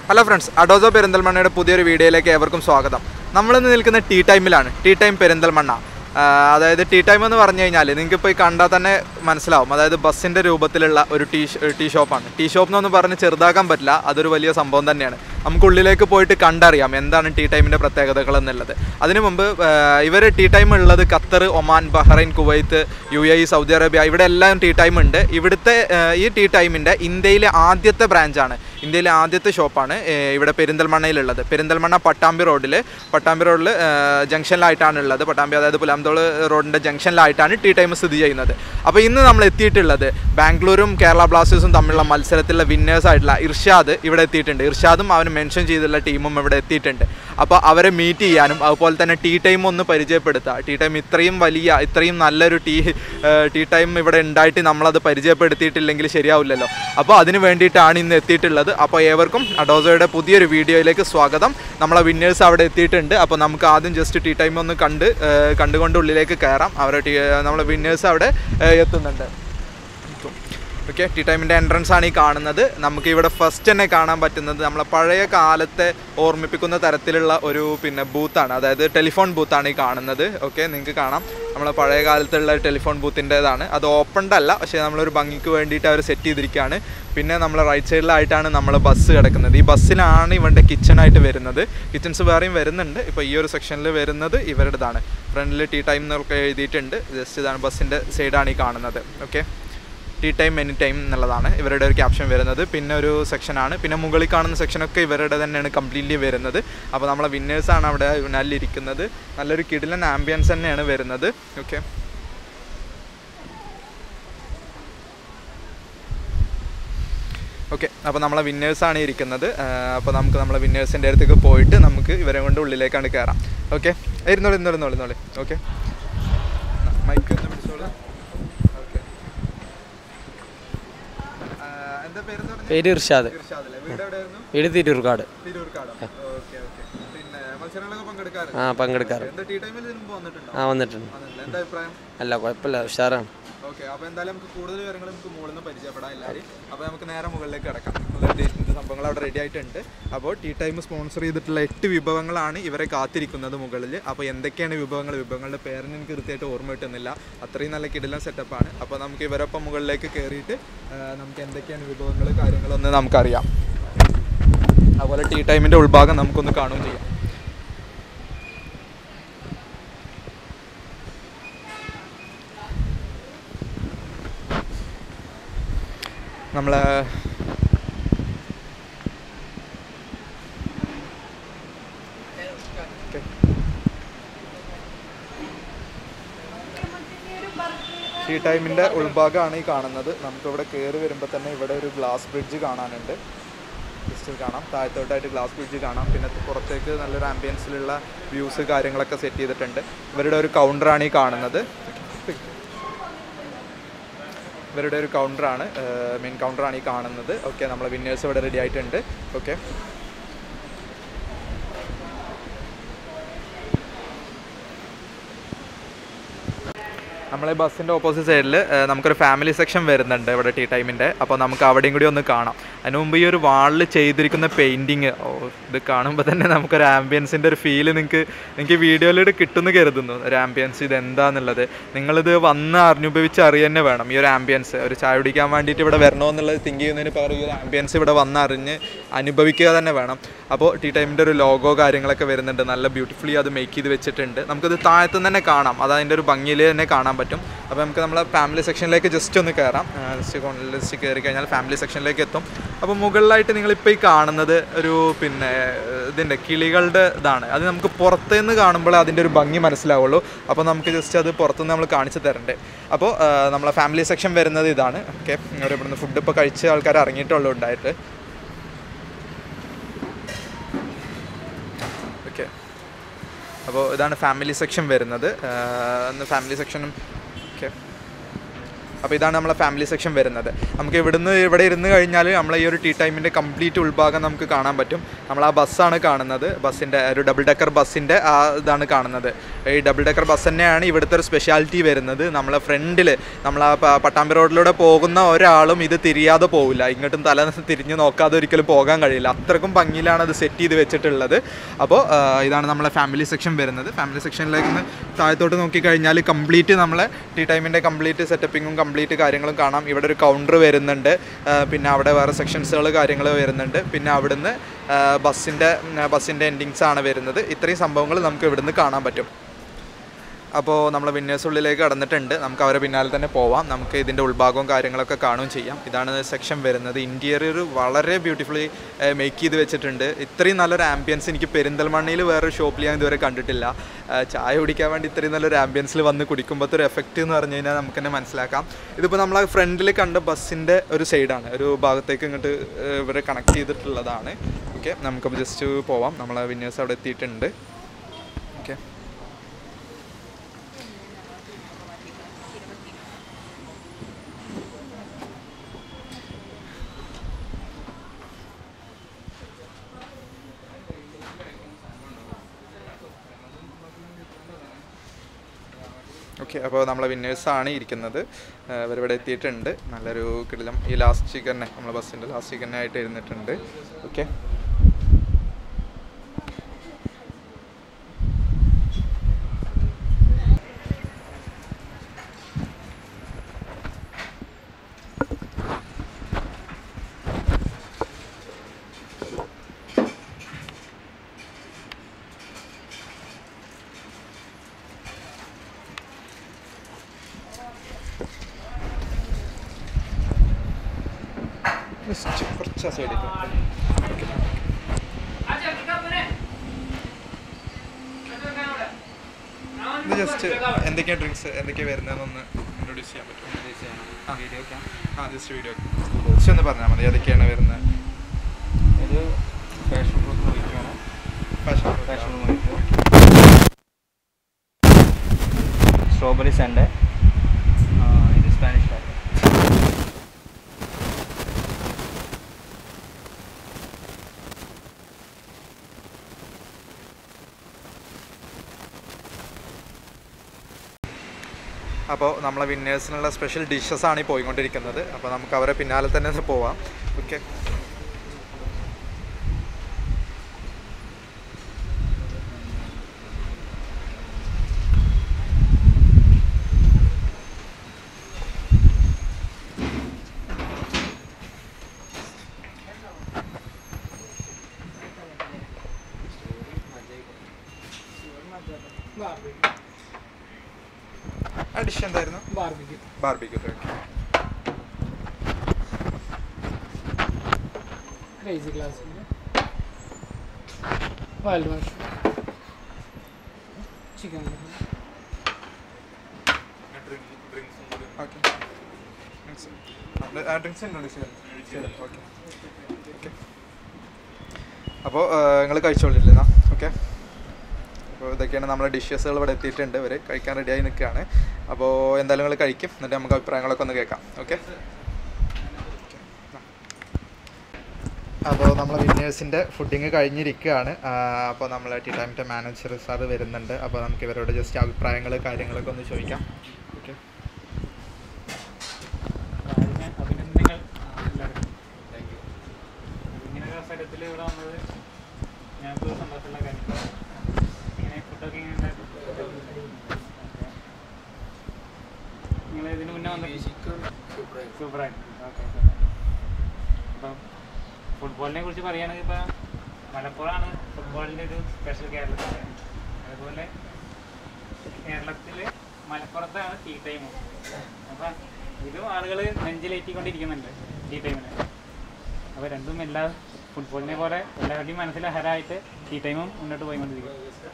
Hello friends അഡോസോ പെരിന്തൽമണ്ണയുടെ പുതിയൊരു വീഡിയോയിലേക്ക് ഏവർക്കും സ്വാഗതം നമ്മളിന്ന് നിൽക്കുന്ന ടീ ടൈമിലാണ് ടീ ടൈം പെരിന്തൽമണ്ണ ആ, അതായത് ടീ ടൈം എന്ന് പറഞ്ഞു കഴിഞ്ഞാൽ നിങ്ങൾക്ക് ഇപ്പോൾ ഈ കണ്ടാൽ തന്നെ മനസ്സിലാവും അതായത് ബസ്സിൻ്റെ രൂപത്തിലുള്ള ഒരു ടീ ടീ ഷോപ്പാണ് ടീ ഷോപ്പ് എന്നൊന്നും പറഞ്ഞ് ചെറുതാക്കാൻ പറ്റില്ല അതൊരു വലിയ സംഭവം തന്നെയാണ് നമുക്ക് ഉള്ളിലേക്ക് പോയിട്ട് കണ്ടറിയാം എന്താണ് ടീ ടൈമിൻ്റെ പ്രത്യേകതകൾ എന്നുള്ളത് അതിനു മുമ്പ് ഇവർ ടീ ടൈം ഉള്ളത് Qatar Oman Bahrain Kuwait U A E Saudi Arabia ഇവിടെ എല്ലാം ടീ ടൈം ഉണ്ട് ഇവിടുത്തെ ആ, ഈ ടീ ടൈമിൻ്റെ ഇന്ത്യയിലെ ആദ്യത്തെ ബ്രാഞ്ചാണ് ഇന്ത്യയിലെ ആദ്യത്തെ ഷോപ്പാണ് ഏഹ്, ഇവിടെ പെരിന്തൽമണ്ണയിലുള്ളത് പെരിന്തൽമണ്ണ പട്ടാമ്പി റോഡിൽ പട്ടാമ്പി റോഡിൽ ജംഗ്ഷനിലായിട്ടാണ് ഉള്ളത് പട്ടാമ്പി അതായത് പുലാന്തോള് റോഡിൻ്റെ ജംഗ്ഷനിലായിട്ടാണ് ടീ ടൈം സ്ഥിതി ചെയ്യുന്നത് അപ്പോൾ ഇന്ന് നമ്മൾ എത്തിയിട്ടുള്ളത് ബാംഗ്ലൂരും കേരള ബ്ലാസ്റ്റേഴ്സും തമ്മിലുള്ള മത്സരത്തിലുള്ള വിന്നേഴ്സ് ആയിട്ടുള്ള ഇർഷാദ് ഇവിടെ എത്തിയിട്ടുണ്ട് ഇർഷാദും അവന് മെൻഷൻ ചെയ്തിട്ടുള്ള ടീമും ഇവിടെ എത്തിയിട്ടുണ്ട് അപ്പോൾ അവരെ മീറ്റ് ചെയ്യാനും അതുപോലെ തന്നെ ടീ ടൈം ഒന്ന് പരിചയപ്പെടുത്തുക ടീ ടൈം ഇത്രയും വലിയ ഇത്രയും നല്ലൊരു ടീ ടീ ടൈം ഇവിടെ ഉണ്ടായിട്ട് നമ്മളത് പരിചയപ്പെടുത്തിയിട്ടില്ലെങ്കിൽ ശരിയാവില്ലല്ലോ അപ്പോൾ അതിന് വേണ്ടിയിട്ടാണ് ഇന്ന് എത്തിയിട്ടുള്ളത് അപ്പോൾ ഏവർക്കും അഡോസോയുടെ പുതിയൊരു വീഡിയോയിലേക്ക് സ്വാഗതം നമ്മളെ വിന്നേഴ്സ് അവിടെ എത്തിയിട്ടുണ്ട് അപ്പോൾ നമുക്ക് ആദ്യം ജസ്റ്റ് ടീ ടൈം ഒന്ന് കണ്ട് ഏഹ്, കണ്ടുകൊണ്ട് ഉള്ളിലേക്ക് കയറാം അവരുടെ ടീ നമ്മളെ വിന്നേഴ്സ് അവിടെ ഏഹ്, എത്തുന്നുണ്ട് ഓക്കെ ടീ ടൈമിൻ്റെ എൻട്രൻസ് ആണ് ഈ കാണുന്നത് നമുക്ക് ഇവിടെ ഫസ്റ്റ് തന്നെ കാണാൻ പറ്റുന്നത് നമ്മളെ പഴയ കാലത്തെ ഓർമ്മിപ്പിക്കുന്ന തരത്തിലുള്ള ഒരു പിന്നെ ബൂത്താണ് അതായത് ടെലിഫോൺ ബൂത്താണ് ഈ കാണുന്നത് ഓക്കെ നിങ്ങൾക്ക് കാണാം നമ്മളെ പഴയ കാലത്തുള്ള ടെലിഫോൺ ബൂത്തിൻ്റെതാണ് അത് ഓപ്പൺഡ് അല്ല പക്ഷേ നമ്മളൊരു ഭംഗിക്ക് വേണ്ടിയിട്ട് അവർ സെറ്റ് ചെയ്തിരിക്കുകയാണ് പിന്നെ നമ്മൾ റൈറ്റ് സൈഡിലായിട്ടാണ് നമ്മൾ ബസ് കിടക്കുന്നത് ഈ ബസ്സിലാണ് ഇവരുടെ കിച്ചണായിട്ട് വരുന്നത് കിച്ചൺസ് വേറെയും വരുന്നുണ്ട് ഇപ്പോൾ ഈ ഒരു സെക്ഷനിൽ വരുന്നത് ഇവരുടേതാണ് ഫ്രണ്ടിൽ ടീ ടൈം എന്നൊക്കെ എഴുതിയിട്ടുണ്ട് ജസ്റ്റ് ഇതാണ് ബസ്സിൻ്റെ സൈഡാണ് ഈ കാണുന്നത് okay tea time any time എന്നുള്ളതാണ് ഇവരുടെ ഒരു ക്യാപ്ഷൻ വരുന്നത് പിന്നെ ഒരു സെക്ഷനാണ് പിന്നെ മുകളിൽ കാണുന്ന സെക്ഷനൊക്കെ ഇവരുടെ തന്നെയാണ് കംപ്ലീറ്റ്ലി വരുന്നത് അപ്പോൾ നമ്മളെ വിന്നേഴ്സാണ് അവിടെ ഇരിക്കുന്നത് നല്ലൊരു കിടിലൻ ആംബിയൻസ് തന്നെയാണ് വരുന്നത് ഓക്കെ ഓക്കെ അപ്പോൾ നമ്മളെ വിന്നേഴ്സാണ് ഇരിക്കുന്നത് അപ്പോൾ നമുക്ക് നമ്മളെ വിന്നേഴ്സിൻ്റെ അടുത്തേക്ക് പോയിട്ട് നമുക്ക് ഇവരെ കൊണ്ട് ഉള്ളിലേക്കാണ് കയറാം ഓക്കെ ഇരുന്നോളൂ ഇരുന്നോളൂ ഇരുന്നോളൂ ഇരുന്നോളൂ ഓക്കെ മൈക്ക് ഒന്ന് പിടിച്ചോളൂ ഓക്കെ എന്താ പേരെന്ന് പറഞ്ഞത് പേര് ഇർഷാദ് ഇർഷാദല്ലേ വീട് എവിടെയായിരുന്നു വീട് തിരൂർക്കാട് തിരൂർക്കാട് ഓക്കെ ഓക്കെ പിന്നെ മത്സരങ്ങളൊക്കെ പങ്കെടുക്കാറ് ആ പങ്കെടുക്കാറ് എന്താ ടീ ടൈമിൽ ഇതിന് മുമ്പ് വന്നിട്ടുണ്ടോ ആ വന്നിട്ടുണ്ട് വന്നിട്ടില്ല എന്താ അഭിപ്രായം അല്ല കുഴപ്പമില്ല ഉഷാറാണ് ഓക്കെ അപ്പോൾ എന്തായാലും നമുക്ക് കൂടുതൽ വിവരങ്ങൾ നമുക്ക് മുകളിൽ നിന്ന് പരിചയപ്പെടാം എല്ലാവരും അപ്പോൾ നമുക്ക് നേരെ മുകളിലേക്ക് കിടക്കാം ഇതിൻ്റെ സംഭവങ്ങൾ അവിടെ റെഡി ആയിട്ടുണ്ട് അപ്പോൾ ടീ ടൈം സ്പോൺസർ ചെയ്തിട്ടുള്ള എട്ട് വിഭവങ്ങളാണ് ഇവരെ കാത്തിരിക്കുന്നത് മുകളിൽ അപ്പോൾ എന്തൊക്കെയാണ് വിഭവങ്ങൾ വിഭവങ്ങളുടെ പേരിന് എനിക്ക് കൃത്യമായിട്ട് ഓർമ്മ കിട്ടുന്നില്ല അത്രയും നല്ല കിടിലൻ സെറ്റപ്പാണ് അപ്പോൾ നമുക്ക് ഇവരൊപ്പം മുകളിലേക്ക് കയറിയിട്ട് ആ, നമുക്ക് എന്തൊക്കെയാണ് വിഭവങ്ങൾ കാര്യങ്ങളൊന്ന് നമുക്കറിയാം അതുപോലെ ടീ ടൈമിൻ്റെ ഉൾഭാഗം നമുക്കൊന്ന് കാണുകയും ചെയ്യാം നമ്മളെ ഓക്കെ. ടീ ടൈമിൻ്റെ ഉൾഭാഗമാണ് ഈ കാണുന്നത് നമുക്കിവിടെ കയറി വരുമ്പോൾ തന്നെ ഇവിടെ ഒരു ഗ്ലാസ് ബ്രിഡ്ജ് കാണാനുണ്ട് ജസ്റ്റ് കാണാം താഴത്തോട്ടായിട്ട് ഗ്ലാസ് ബ്രിഡ്ജ് കാണാം പിന്നെ പുറത്തേക്ക് നല്ലൊരു ആംബിയൻസിലുള്ള വ്യൂസ് കാര്യങ്ങളൊക്കെ സെറ്റ് ചെയ്തിട്ടുണ്ട് ഇവരുടെ ഒരു കൗണ്ടറാണ് ഈ കാണുന്നത് ഇവരുടെ ഒരു കൗണ്ടറാണ് മെയിൻ കൗണ്ടറാണ് ഈ കാണുന്നത് ഓക്കെ നമ്മളെ വിന്നേഴ്സ് ഇവിടെ റെഡി ആയിട്ടുണ്ട് ഓക്കെ നമ്മളെ ബസ്സിൻ്റെ ഓപ്പോസിറ്റ് സൈഡിൽ നമുക്കൊരു ഫാമിലി സെക്ഷൻ വരുന്നുണ്ട് ഇവിടെ ടീ ടൈമിൻ്റെ അപ്പോൾ നമുക്ക് അവിടെയും കൂടി ഒന്ന് കാണാം അതിന് മുമ്പ് ഈ ഒരു വാളിൽ ചെയ്തിരിക്കുന്ന പെയിൻറ്റിങ് ഓ ഇത് കാണുമ്പോൾ തന്നെ നമുക്കൊരു ആംബിയൻസിൻ്റെ ഒരു ഫീല് നിങ്ങൾക്ക് നിങ്ങൾക്ക് വീഡിയോയിലൂടെ കിട്ടുമെന്ന് കരുതുന്നു ഒരു ആംബിയൻസ് ഇത് എന്താണെന്നുള്ളത് നിങ്ങളിത് വന്ന് അനുഭവിച്ച് അറിയുക തന്നെ വേണം ഈ ഒരു ആംബിയൻസ് ഒരു ചായ കുടിക്കാൻ വേണ്ടിയിട്ട് ഇവിടെ വരണമെന്നുള്ളത് തിങ്ക് ചെയ്യുന്നതിന് പകരം ഈ ഒരു ആംബിയൻസ് ഇവിടെ വന്ന് അറിഞ്ഞ് അനുഭവിക്കുക തന്നെ വേണം അപ്പോൾ ടീ ടൈമിൻ്റെ ഒരു ലോഗോ കാര്യങ്ങളൊക്കെ വരുന്നുണ്ട് നല്ല ബ്യൂട്ടിഫുള്ളി അത് മേക്ക് ചെയ്ത് വെച്ചിട്ടുണ്ട് നമുക്കത് താഴത്തുനിന്ന് തന്നെ കാണാം അത് അതിൻ്റെ ഒരു ഭംഗിയിൽ തന്നെ കാണാൻ പറ്റും അപ്പോൾ നമുക്ക് നമ്മളെ ഫാമിലി സെക്ഷനിലേക്ക് ജസ്റ്റ് ഒന്ന് കയറാം ജസ്റ്റ് ജസ്റ്റ് കയറി കഴിഞ്ഞാൽ ഫാമിലി സെക്ഷനിലേക്ക് എത്തും അപ്പോൾ മുകളിലായിട്ട് നിങ്ങളിപ്പോൾ ഈ കാണുന്നത് ഒരു പിന്നെ ഇതിൻ്റെ കിളികളുടെ ഇതാണ് അത് നമുക്ക് പുറത്തുനിന്ന് കാണുമ്പോൾ അതിൻ്റെ ഒരു ഭംഗി മനസ്സിലാവുള്ളൂ അപ്പോൾ നമുക്ക് ജസ്റ്റ് അത് പുറത്തുനിന്ന് നമ്മൾ കാണിച്ചു തരണ്ടേ അപ്പോൾ ആ, നമ്മളെ ഫാമിലി സെക്ഷൻ വരുന്നത് ഇതാണ് ഓക്കെ ഇവിടെ ഇവിടുന്ന് ഫുഡ് ഇപ്പോൾ കഴിച്ച ആൾക്കാർ ഇറങ്ങിയിട്ടുള്ളൂ ഉണ്ടായിട്ട് ഓക്കെ അപ്പോൾ ഇതാണ് ഫാമിലി സെക്ഷൻ വരുന്നത് ഫാമിലി സെക്ഷനും ഓക്കെ അപ്പോൾ ഇതാണ് നമ്മളെ ഫാമിലി സെക്ഷൻ വരുന്നത് നമുക്ക് ഇവിടുന്ന് ഇവിടെ ഇരുന്ന് കഴിഞ്ഞാൽ നമ്മളെ ഈ ഒരു ടീ ടൈമിൻ്റെ കംപ്ലീറ്റ് ഉൾഭാഗം നമുക്ക് കാണാൻ പറ്റും നമ്മൾ ആ ബസ്സാണ് കാണുന്നത് ബസ്സിൻ്റെ ഒരു ഡബിൾ ഡെക്കർ ബസ്സിൻ്റെ ആ ഇതാണ് കാണുന്നത് ഈ ഡബിൾ ഡെക്കർ ബസ് തന്നെയാണ് ഇവിടുത്തെ ഒരു സ്പെഷ്യാലിറ്റി വരുന്നത് നമ്മളെ ഫ്രണ്ടിൽ നമ്മൾ ആ പ- പട്ടാമ്പി റോഡിലൂടെ പോകുന്ന ഒരാളും ഇത് തിരിയാതെ പോവില്ല ഇങ്ങോട്ടും തല തിരിഞ്ഞ് നോക്കാതെ ഒരിക്കലും പോകാൻ കഴിയില്ല അത്രക്കും ഭംഗിയിലാണ് അത് സെറ്റ് ചെയ്ത് വെച്ചിട്ടുള്ളത് അപ്പോൾ ഇതാണ് നമ്മളെ ഫാമിലി സെക്ഷൻ വരുന്നത് ഫാമിലി സെക്ഷനിലേക്ക് ഒന്ന് താഴത്തോട്ട് നോക്കിക്കഴിഞ്ഞാൽ കംപ്ലീറ്റ് നമ്മളെ ടീ ടൈമിൻ്റെ കംപ്ലീറ്റ് സെറ്റപ്പിങ്ങും കംപ്ലീറ്റ് കാര്യങ്ങളും കാണാം ഇവിടെ ഒരു കൗണ്ടർ വരുന്നുണ്ട് ആ, പിന്നെ അവിടെ വേറെ സെക്ഷൻസുകൾ കാര്യങ്ങൾ വരുന്നുണ്ട് പിന്നെ അവിടുന്ന് ബസ്സിൻ്റെ ബസ്സിൻ്റെ എൻഡിങ്സ് ആണ് വരുന്നത് ഇത്രയും സംഭവങ്ങൾ നമുക്ക് ഇവിടുന്ന് കാണാൻ പറ്റും അപ്പോൾ നമ്മൾ വിന്നേഴ്സ് ഉള്ളിലേക്ക് കടന്നിട്ടുണ്ട് നമുക്ക് അവരെ പിന്നാലെ തന്നെ പോവാം നമുക്ക് ഇതിൻ്റെ ഉൾഭാഗവും കാര്യങ്ങളൊക്കെ കാണുകയും ചെയ്യാം ഇതാണ് സെക്ഷൻ വരുന്നത് ഇൻറ്റീരിയർ വളരെ ബ്യൂട്ടിഫുള്ളി മേക്ക് ചെയ്ത് വെച്ചിട്ടുണ്ട് ഇത്രയും നല്ലൊരു ആംബിയൻസ് എനിക്ക് പെരിന്തൽമണ്ണയിൽ വേറൊരു ഷോപ്പിൽ ഞാൻ ഇതുവരെ കണ്ടിട്ടില്ല ആ, ചായ കുടിക്കാൻ വേണ്ടി ഇത്രയും നല്ലൊരു ആംബിയൻസിൽ വന്ന് കുടിക്കുമ്പോഴത്തെ ഒരു എഫക്റ്റ് എന്ന് പറഞ്ഞു കഴിഞ്ഞാൽ നമുക്ക് തന്നെ മനസ്സിലാക്കാം ഇതിപ്പോൾ നമ്മൾ ഫ്രണ്ടിൽ കണ്ട ബസ്സിൻ്റെ ഒരു സൈഡാണ് ഒരു ഭാഗത്തേക്ക് ഇങ്ങോട്ട് ഏഹ്, ഇവരെ കണക്ട് ചെയ്തിട്ടുള്ളതാണ് ഓക്കെ നമുക്കപ്പോൾ ജസ്റ്റ് പോവാം നമ്മളെ വിന്നേഴ്സ് അവിടെ എത്തിയിട്ടുണ്ട് ഓക്കെ ഓക്കെ അപ്പോൾ നമ്മളെ വിന്നേഴ്സാണ് ഇരിക്കുന്നത് ഏഹ് അവരിവിടെ എത്തിയിട്ടുണ്ട് നല്ലൊരു കിടിലം ഈ ലാസ്റ്റ് തന്നെ നമ്മളെ ബസ്സിൻ്റെ ലാസ്റ്റ് തന്നെ ആയിട്ട് ഇരുന്നിട്ടുണ്ട് ഓക്കെ ജസ്റ്റ് കുറച്ച് സൈഡിൽ ഇത് ജസ്റ്റ് എന്തൊക്കെയാണ് ഡ്രിങ്ക്സ് എന്തൊക്കെയാണ് വരുന്നതെന്നൊന്ന് ഇൻട്രൊഡ്യൂസ് ചെയ്യാൻ പറ്റും ആ ജസ്റ്റ് വീഡിയോ ജസ്റ്റ് ഒന്ന് പറഞ്ഞാൽ മതി ഏതൊക്കെയാണ് വരുന്നത് ഇത് ഫാഷൻ ഫ്രൂട്ട് മൊയ്റ്റോണ് passion passion mojito strawberry sundae ഇത് സ്പാനിഷ് ലാറ്റെ അപ്പോൾ നമ്മളെ വിന്നേഴ്സിനുള്ള സ്പെഷ്യൽ ഡിഷസ് ആണ് ഈ പോയിക്കൊണ്ടിരിക്കുന്നത് അപ്പോൾ നമുക്ക് അവരെ പിന്നാലെ തന്നെ ഒന്ന് പോവാം ഓക്കെ ആ ഡിഷ് എന്തായിരുന്നു ബാർബിക്യൂ ബാർബിക്യൂ ഓക്കെ ക്രേസി ക്ലാസ്സിൽ wild wash chicken okay drinks introduce ചെയ്യാം ഓക്കെ ഓക്കെ അപ്പോൾ നിങ്ങൾ കഴിച്ചോളില്ലേ എന്നാ ഓക്കെ അപ്പോൾ ഇതൊക്കെയാണ് നമ്മുടെ ഡിഷസുകൾ ഇവിടെ എത്തിയിട്ടുണ്ട് ഇവർ കഴിക്കാൻ റെഡിയായി നിൽക്കുകയാണ് അപ്പോൾ എന്തായാലും നിങ്ങൾ കഴിക്കും എന്നിട്ട് നമുക്ക് അഭിപ്രായങ്ങളൊക്കെ ഒന്ന് കേൾക്കാം ഓക്കെ അപ്പോൾ നമ്മളെ വിന്നേഴ്സിൻ്റെ ഫുഡിങ് കഴിഞ്ഞിരിക്കുകയാണ് അപ്പോൾ നമ്മളെ ടി ടൈമിൻ്റെ മാനേജർ സാർ വരുന്നുണ്ട് അപ്പോൾ നമുക്ക് ഇവരോട് ജസ്റ്റ് അഭിപ്രായങ്ങൾ കാര്യങ്ങളൊക്കെ ഒന്ന് ചോദിക്കാം ഓക്കെ ആദ്യമേ അഭിനന്ദനങ്ങൾ എല്ലാവർക്കും ഇങ്ങനെ ഒരു അവസരത്തിൽ ഇവിടെ വന്നത് ഞങ്ങൾക്ക് ഒരു സന്തോഷമുള്ള കാര്യം ഇങ്ങനെ ഫുഡൊക്കെ ഇങ്ങനെ ഉണ്ടാക്കി നിങ്ങൾ ഇതിന് മുന്നേ വന്ന സൂപ്പറായിട്ട് ഓക്കെ അപ്പം ഫുട്ബോളിനെ കുറിച്ച് പറയുകയാണെങ്കിൽ ഇപ്പം മലപ്പുറമാണ് ഫുട്ബോളിൻ്റെ ഒരു സ്പെഷ്യൽ കേരളത്തിൽ അതുപോലെ കേരളത്തിൽ മലപ്പുറത്താണ് ടീ ടൈമും അപ്പം ഇതും ആളുകൾ നെഞ്ചിലേറ്റിക്കൊണ്ടിരിക്കുന്നുണ്ട് ടീ ടൈമിന് അപ്പോൾ രണ്ടും എല്ലാ ഫുട്ബോളിനെ പോലെ എല്ലാവരുടെയും മനസ്സിൽ ഹരായിട്ട് ടീ ടൈമും മുന്നോട്ട് പോയിക്കൊണ്ടിരിക്കും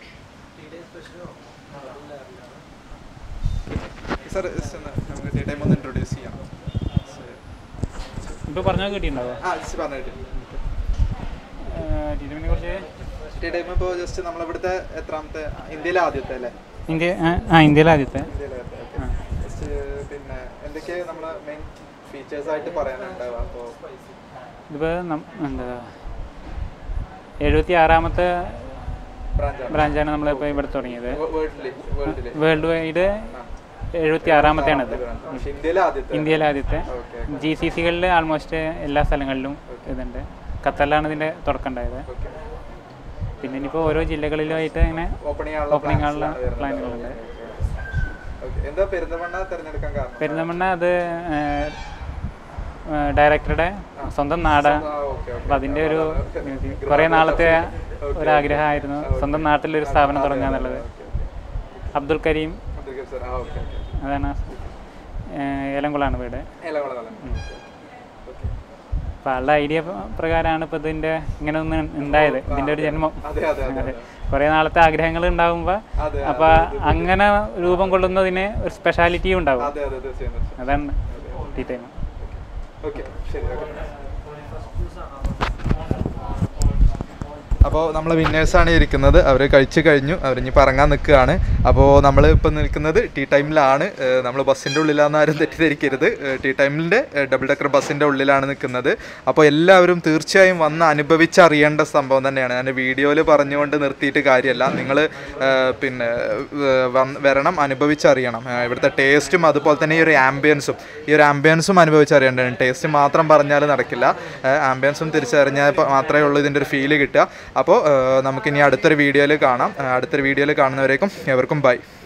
സാർ നമുക്ക് ടീ ടൈം ഒന്ന് ഇൻട്രൊഡ്യൂസ് ചെയ്യാം ഇപ്പോൾ പറഞ്ഞാൽ കിട്ടിയിട്ടുണ്ടാവോ ആ ജസ്റ്റ് പറഞ്ഞിട്ട് ടീ ടൈമിനെ കുറിച്ച് ടീ ടൈം ഇപ്പോൾ ജസ്റ്റ് നമ്മളിവിടുത്തെ എത്രാമത്തെ ഇന്ത്യയിലെ ആദ്യത്തെ അല്ലേ ഇന്ത്യ ആ, ആ ഇന്ത്യയിലെ ആദ്യത്തെ ഇന്ത്യയിലെ ആദ്യത്തെ ആ. ജസ്റ്റ് പിന്നെ എന്തൊക്കെ നമ്മളെ മെയിൻ ഫീച്ചേഴ്സ് ആയിട്ട് പറയാനുണ്ടാവുക അപ്പോൾ ഇതിപ്പോൾ എന്താ എഴുപത്തി ആറാമത്തെ ബ്രാഞ്ചാണ് ബ്രാഞ്ചാണ് നമ്മളിപ്പോൾ ഇവിടെ തുടങ്ങിയത് വേൾഡില് വേൾഡില് വേൾഡ് വൈഡ് എഴുപത്തി ആറാമത്തെയാണിത് പക്ഷെ ഇന്ത്യയിലെ ആദ്യത്തെ ഇന്ത്യയിലെ ആദ്യത്തെ ഓക്കെ ജി സി സികളിൽ ആൾമോസ്റ്റ് എല്ലാ സ്ഥലങ്ങളിലും ഇതുണ്ട് ഖത്തറിലാണ് ഇതിൻ്റെ തുടക്കം ഉണ്ടായത് ഓക്കെ പിന്നെ ഇനിയിപ്പോൾ ഓരോ ജില്ലകളിലുമായിട്ട് ഇങ്ങനെ ഓപ്പൺ ചെയ്യാനുള്ള Opening plans ആനുള്ള ആണ് വരുന്നത്. പ്ലാനുകളുണ്ട്. Okay, okay. ഓക്കെ. എന്താ പെരിന്തൽമണ്ണ തിരഞ്ഞെടുക്കാൻ കാരണം പെരുന്തമണ്ണ അത് ഡയറക്ടറുടെ സ്വന്തം നാട് ആ, ഓക്കെ, ഓക്കെ. അപ്പം അതിൻ്റെ ഒരു കുറേ നാളത്തെ ഒരാഗ്രഹമായിരുന്നു സ്വന്തം നാട്ടിലൊരു സ്ഥാപനം തുടങ്ങുക എന്നുള്ളത് അബ്ദുൽ കരീം അബ്ദുൽ ഗഫൂർ സാർ. ആ, ഓക്കെ, ഓക്കെ. അതാണ് ഏഹ്, ഏലംകുളമാണ് വീട് ഏലകുളം അല്ലേ? ഓക്കെ. അപ്പം ആളുടെ ഐഡിയ പ്രകാരമാണ് ഇപ്പോൾ ഇതിൻ്റെ ഇങ്ങനെ ഒന്ന് ഉണ്ടായത് ഇതിൻ്റെ ഒരു ജന്മം അതെ അതെ അതെ അതെ കുറേ നാളത്തെ ആഗ്രഹങ്ങൾ ഉണ്ടാകുമ്പോൾ അതെ അപ്പോൾ അങ്ങനെ രൂപം കൊള്ളുന്നതിന് ഒരു സ്പെഷ്യാലിറ്റിയും ഉണ്ടാവും അതെ അതെ തീർച്ചയായും തീർച്ചയായും. അതാണ് ടീ ടൈം ഓക്കെ ശരി ഓക്കെ അപ്പോൾ നമ്മൾ വിന്നേഴ്സാണ് ഇരിക്കുന്നത് അവർ കഴിച്ചു കഴിഞ്ഞു അവർ ഇനി പറങ്ങാൻ നിൽക്കുകയാണ് അപ്പോൾ നമ്മൾ ഇപ്പം നിൽക്കുന്നത് ടീ ടൈമിലാണ് നമ്മൾ ബസ്സിൻ്റെ ഉള്ളിലാണെന്ന് ആരും തെറ്റിദ്ധരിക്കരുത് ടീ ടൈമിൻ്റെ ഡബിൾ ഡെക്കർ ബസ്സിൻ്റെ ഉള്ളിലാണ് നിൽക്കുന്നത് അപ്പോൾ എല്ലാവരും തീർച്ചയായും വന്ന് അനുഭവിച്ചറിയേണ്ട സംഭവം തന്നെയാണ് ഞാൻ വീഡിയോയിൽ പറഞ്ഞുകൊണ്ട് നിർത്തിയിട്ട് കാര്യമല്ല നിങ്ങൾ പിന്നെ ഏഹ്, വന്ന് വരണം അനുഭവിച്ചറിയണം ഏഹ്, ഇവിടുത്തെ ടേസ്റ്റും അതുപോലെ തന്നെ ഈ ഒരു ആംബിയൻസും ഈ ഒരു ആംബിയൻസും അനുഭവിച്ചറിയേണ്ടതാണ് ടേസ്റ്റ് മാത്രം പറഞ്ഞാൽ നടക്കില്ല ആംബിയൻസും തിരിച്ചറിഞ്ഞാൽ പ- മാത്രമേ ഉള്ളൂ ഇതിൻ്റെ ഒരു ഫീല് കിട്ടുക അപ്പോൾ നമുക്കിനി അടുത്തൊരു വീഡിയോയിൽ കാണാം ഏഹ്, അടുത്തൊരു വീഡിയോയിൽ കാണുന്നവരേക്കും എവർക്കും ബൈ